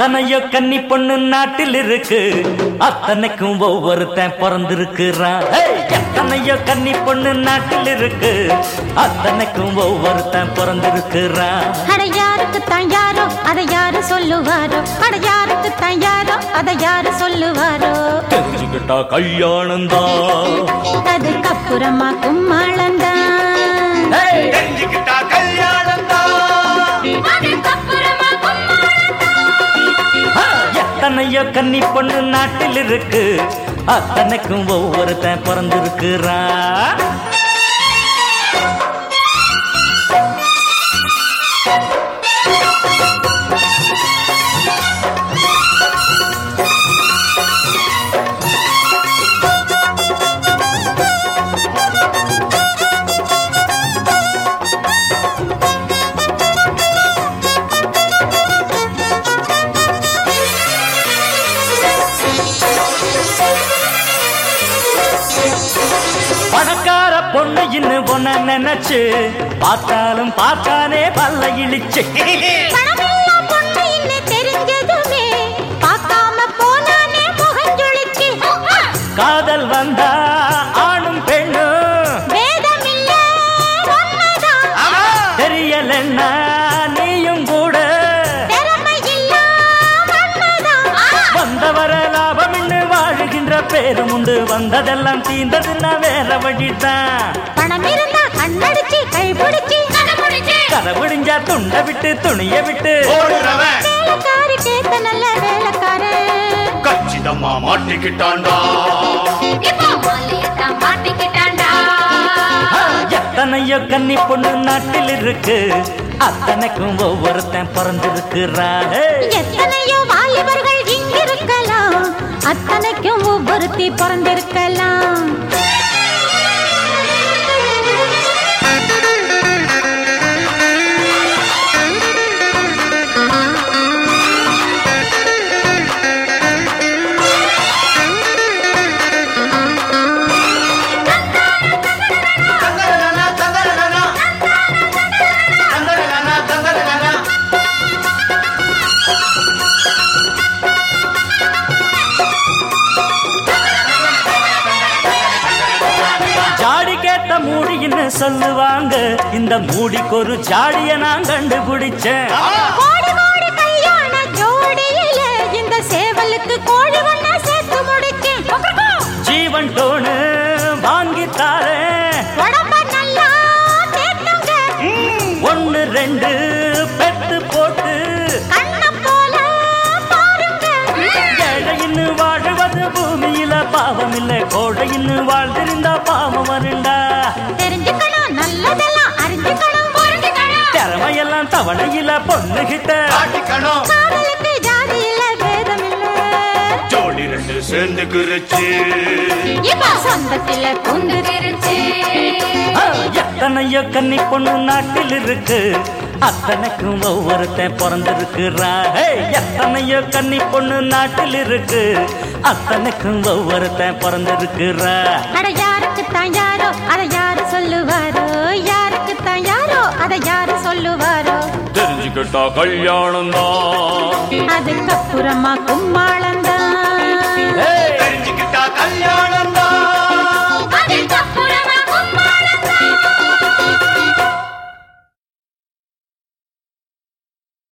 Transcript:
எத்தனையோ கன்னி பொண்ணு நாட்டில் இருக்கு அத்தனைக்கும் ஒவ்வொருத்தன் பிறந்திருக்கிறான் ஏய், எத்தனையோ கன்னி பொண்ணு நாட்டில் இருக்கு அத்தனைக்கும் ஒவ்வொருத்தன் பிறந்திருக்கிறான் அட யாருக்கு தான் யாரோ அதை யாரு சொல்லுவாரோ அட யாருக்கு தான் யாரோ அதை யாரு சொல்லுவாரோ தெரிஞ்சுக்கிட்டா கல்யாணம் தான் அதுக்கப்புறமா கும்மாளந்தான் தெரிஞ்சுக்கிட்டா கல்யாணம் எத்தனையோ கன்னி பொண்ணு நாட்டில் இருக்கு அத்தனைக்கும் ஒவ்வொருத்தன் பிறந்திருக்கிறான் பணக்கார பொண்ணு இன்னும் பொண்ண நினைச்சு பார்த்தாலும் பார்த்தானே பல்ல இழிச்சு பணமில்லா பொண்ணு இன்னும் தெரிஞ்சதுமே பார்க்காம போனானே முகஞ்சொழிச்சு காதல் வந்தா ஆணும் பெண்ணும் வேதமில்ல உண்மைதான் தெரியலன்னா நீயும் கூட திறமையில்ல உண்மைதான் வந்தவர லாபம் வாழுகின்ற பேரும் உண்டு வந்ததெல்லாம் தீந்ததுன்னா வேற வழிதான் பணம் இருந்தா கண்ணடிச்சு கைப்பிடிச்சு கதை விடிஞ்சா துண்டை விட்டு துணிய விட்டு ஓடுறவன் வேலைக்காரி கேத்த நல்ல வேலைக்காரன் கச்சிதமா மாட்டிக்கிட்டான்டா ஆ, எத்தனையோ கன்னி பொண்ணு நாட்டில் இருக்கு அத்தனைக்கும் ஒவ்வொருத்தன் பிறந்திருக்கிறான் எத்தனையோ வாலிபர்கள் இங்கிருக்கலாம் அத்தனைக்கும் ஒவ்வொருத்தி பிறந்திருக்கலாம் தங்கரனா தங்கரனா தங்கரனா தங்கரனா ஜாடி கேட்ட மூடின்னு சொல்லுவாங்க இந்த மூடிக்கு ஒரு ஜாடிய நான் கண்டுபிடிச்சேன் கோடி கோடி கல்யாண ஜோடியில இந்த சேவலுக்கு கோழி ஒண்ணா சேர்த்து முடிச்சேன் ஜீவன் டோனு வாங்கி தாரேன் உடம்ப நல்லா தேத்துங்க ஒன்னு ரெண்டு பெத்து போட்டு கண்ணை போல பாருங்க ஏழையின்னு வாழுவது பூமியில பாவம் இல்ல கோழையின்னு வாழ்ந்திருந்தா பாவம் வருண்டா தெரிஞ்சுக்கணும் நல்லதெல்லாம் அறிஞ்சுக்கணும் புரிஞ்சுக்கணும் திறமையெல்லாம் தவணையில பொண்ணுகிட்ட காட்டிக்கணும் காதலுக்கு ஜாதி இல்ல வேதம் இல்ல ஜோடி ரெண்டு சேர்ந்துக்குருச்சு இப்ப சொந்தத்தில குண்டு தெரிச்சு ஆ, எத்தனையோ கன்னி பொண்ணு நாட்டில் இருக்கு அத்தனைக்கும் ஒவ்வொருத்தன் பிறந்திருக்கிறா ஏய், எத்தனையோ கன்னி பொண்ணு நாட்டில் இருக்கு அத்தனைக்கும் ஒவ்வொருத்தன் பிறந்திருக்கிறா அட யாருக்கு தான் யாரோ அதை யாரு சொல்லுவாரோ யாருக்கு தான் யாரோ அதை யாரு சொல்லுவாரோ தெரிஞ்சுக்கிட்டா கல்யாணம் தான் அதுக்கப்புறமா கும்மாள